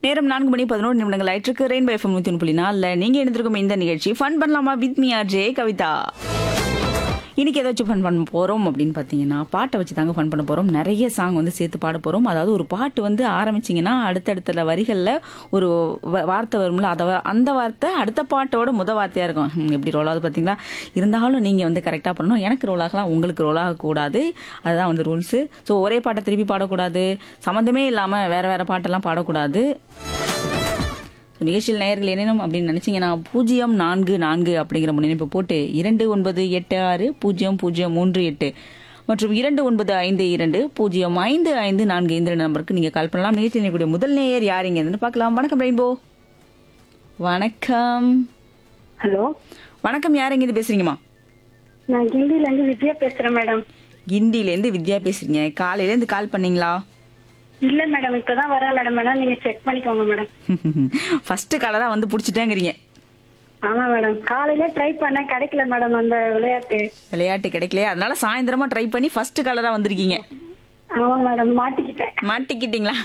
நேரம் நான்கு மணி பதினோரு நிமிடங்கள் ஆயிட்டிருக்கு ரெயின் பை எஃப்எம் நூற்றி ஒன்று புள்ளி நாலில் நீங்கள் எழுந்திருக்கும் இந்த நிகழ்ச்சி ஃபன் பண்ணலாமா வித் மீ ஆர் ஜே கவிதா இன்னைக்கு ஏதாச்சும் ஃபன் பண்ண போகிறோம் அப்படின்னு பார்த்தீங்கன்னா பாட்டை வச்சு தாங்க ஃபன் பண்ண போகிறோம் நிறைய சாங் வந்து சேர்த்து பாட போகிறோம் அதாவது ஒரு பாட்டு வந்து ஆரம்பிச்சிங்கன்னா அடுத்தடுத்த வரிகளில் ஒரு வ- வார்த்தை வரும்ல அதை வ- அந்த வார்த்தை அடுத்த பாட்டோட முத வார்த்தையாக இருக்கும் ஹம், எப்படி ரோல் ஆகுது பார்த்தீங்களா இருந்தாலும் நீங்கள் வந்து கரெக்டாக பண்ணணும் எனக்கு ரோல் ஆகலாம் உங்களுக்கு ரோல் ஆகக்கூடாது அதுதான் வந்து ரூல்ஸு ஸோ ஒரே பாட்டை திருப்பி பாடக்கூடாது சம்மந்தமே இல்லாமல் வேறு வேறு பாட்டெல்லாம் பாடக்கூடாது நிகழ்ச்சியில் நேயர்கள் என்னென்னும் அப்படின்னு நினைச்சீங்கன்னா பூஜ்ஜியம் நான்கு நான்கு அப்படிங்கிற முன்னிணைப்பு போட்டு இரண்டு ஒன்பது எட்டு ஆறு பூஜ்ஜியம் பூஜ்ஜியம் மூன்று எட்டு மற்றும் இரண்டு ஒன்பது ஐந்து இரண்டு பூஜ்ஜியம் ஐந்து ஐந்து நான்கு இந்த நம்பருக்கு நீங்க கால் பண்ணலாம் நிகழ்ச்சியில் இருக்கக்கூடிய முதல் நேயர் யாருங்க இருந்து பார்க்கலாம் வணக்கம் ரெயின்போ வணக்கம் ஹலோ வணக்கம் யாருங்க இது பேசுறீங்கம்மா நான் கிண்டில இருந்து வித்யா பேசுறேன் மேடம் கிண்டிலேருந்து வித்யா பேசுறீங்க காலையிலேருந்து கால் பண்ணீங்களா இல்ல மேடம் இப்பதான் வரேன் மேடம் மேடம் நீங்க செக் பண்ணிக்கோங்க மேடம் ஃபர்ஸ்ட் காலை தான் வந்து பிடிச்சிட்டேங்கிறீங்க ஆமா மேடம் காலையில ட்ரை பண்ணேன் கிடைக்கல மேடம் அந்த விளையாட்டு விளையாட்டு கிடைக்கலையா அதனால சாயந்தரமா ட்ரை பண்ணி ஃபர்ஸ்ட் காலரா வந்திருக்கீங்க ஆமா மேடம் மாட்டிக்கிட்டேன் மாட்டிக்கிட்டீங்களா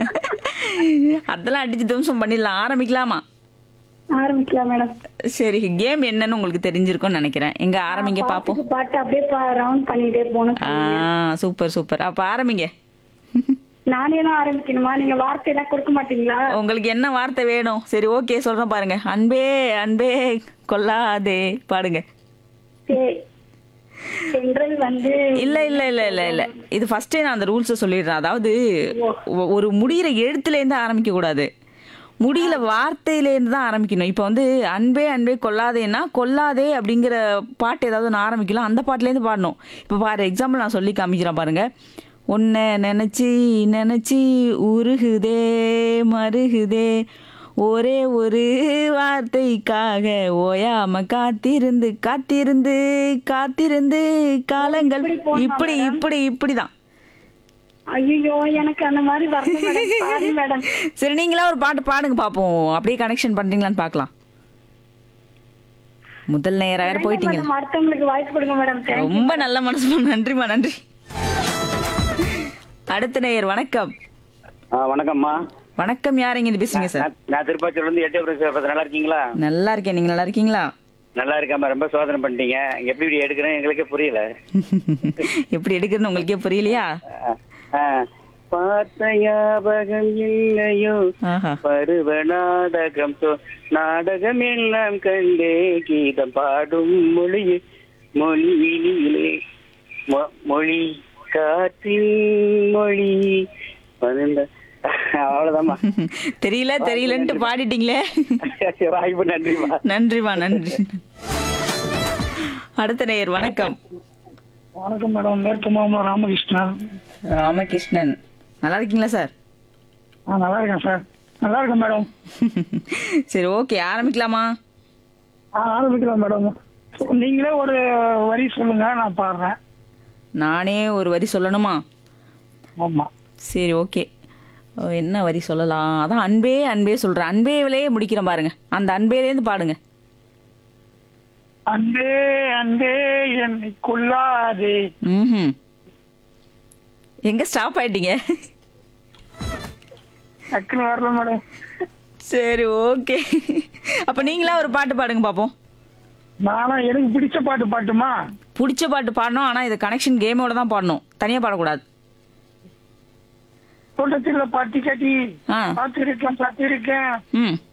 அதெல்லாம் அடிச்சு துவம்சம் பண்ணிடலாம் ஆரம்பிக்கலாமா ஆரம்பிக்கலாம் மேடம் சரி கேம் என்னன்னு உங்களுக்கு தெரிஞ்சிருக்கும்னு நினைக்கிறேன் எங்க ஆரம்பிங்க பாப்போம் பாட்டுக்கு பாட்டு அப்படியே ரவுண்ட் பண்ணிட்டே போகணும் ஆ சூப்பர் சூப்பர் அப்ப ஆரம்பிங்க நானே தான் ஆரம்பிக்கணுமா நீங்க வார்த்தை எல்லாம் கொடுக்க மாட்டீங்களா உங்களுக்கு என்ன வார்த்தை வேணும் சரி ஓகே சொல்றேன் பாருங்க அன்பே அன்பே கொல்லாதே பாடுங்க சே- சென்றல் வந்து இல்ல இல்ல இல்ல இல்ல இல்ல இது ஃபர்ஸ்டே நான் அந்த ரூல்ஸ் சொல்லிடுறேன் அதாவது ஒ- ஒரு முடியிற எழுத்துல இருந்து ஆரம்பிக்க கூடாது முடியல வார்த்தையில இருந்து தான் ஆரம்பிக்கணும் இப்போ வந்து அன்பே அன்பே கொல்லாதேன்னா கொல்லாதே அப்படிங்கிற பாட்டு ஏதாவது நான் ஆரம்பிக்கலாம் அந்த பாட்டுல இருந்து பாடணும் இப்போ பாரு எக்ஸாம்பிள் நான் சொல்லி காமிக்கிறேன் பாருங்க உன்னை நினைச்சி நினைச்சி உருகுதே மருகுதே ஒரே ஒரு வார்த்தைக்காக ஓயாம காத்திருந்து காத்திருந்து காத்திருந்து காலங்கள் இப்படி இப்படி இப்படிதான் ஐயோ எனக்கு அந்த மாதிரி வரல மேடம் சாரி மேடம் சரி நீங்களா ஒரு பாட்டு பாடுங்க பாப்போம் அப்படியே கனெக்ஷன் பண்றீங்களான்னு பார்க்கலாம் முதல் நேரம் வேற போயிட்டீங்க மேடம் அடுத்தவங்களுக்கு வாய்ப்பு கொடுங்க மேடம் ரொம்ப நல்ல மனசுமா நன்றிமா நன்றி அடுத்த நேயர் வணக்கம் ஆ வணக்கம்மா வணக்கம் யாருங்க இது பேசுறீங்க சார் நான் நான் திருப்பாச்சூர்ல இருந்து எட்டே பேசுறேன் நல்லா இருக்கீங்களா நல்லா இருக்கேன் நீங்க நல்லா இருக்கீங்களா நல்லா இருக்காம ரொம்ப சோதனை பண்ணிட்டீங்க எப்படி இப்படி எடுக்கிறேன் எங்களுக்கே புரியல எப்படி எடுக்கிறதுன்னு உங்களுக்கே புரியலையா ஆ, ஆ. பார்த்த ஞாபகம் இல்லையோ ஆஹா பருவ நாடகம் சோ நாடகம் எல்லாம் கண்டே கீதம் பாடும் மொழி மொழியிலே மொ- மொழி காற்றின் மொழி பருந்த அவ்வளவுதாம்மா தெரியல தெரியலன்ட்டு பாடிட்டீங்களே வாய்ப்பு நன்றிமா நன்றிமா நன்றி அடுத்த நேயர் வணக்கம் வணக்கம் மேடம் மேற்கு மாமலம் ராமகிருஷ்ணன் ராமகிருஷ்ணன் நல்லா இருக்கீங்களா சார் ஆ நல்லா இருக்கேன் சார் நல்லா இருக்கேன் மேடம் சரி ஓகே ஆரம்பிக்கலாமா ஆ ஆரம்பிக்கலாம் மேடம் நீங்களே ஒரு வரி சொல்லுங்க நான் பாடுறேன் நானே ஒரு வரி சொல்லணுமா ஆமா சரி ஓகே அஹ் என்ன வரி சொல்லலாம் அதான் அன்பே அன்பே சொல்றேன் அன்பேவிலேயே முடிக்கிறேன் பாருங்க அந்த அன்பேலேருந்து பாடுங்க அன்பே அன்பே என்னை கொல்லாதே ம் எங்க ஸ்டாப் ஆயிட்டீங்க டக்குன்னு வரல மேடம் சரி ஓகே அப்ப நீங்களா ஒரு பாட்டு பாடுங்க பாப்போம் நானா எனக்கு பிடிச்ச பாட்டு பாட்டுமா பிடிச்ச பாட்டு பாடணும் ஆனா இது கனெக்ஷன் கேமோட தான் பாடணும் தனியா பாடக்கூடாது தோட்டத்தில் பாட்டி கட்டி ஆ பார்த்திருக்கேன் பார்த்திருக்கேன் ம்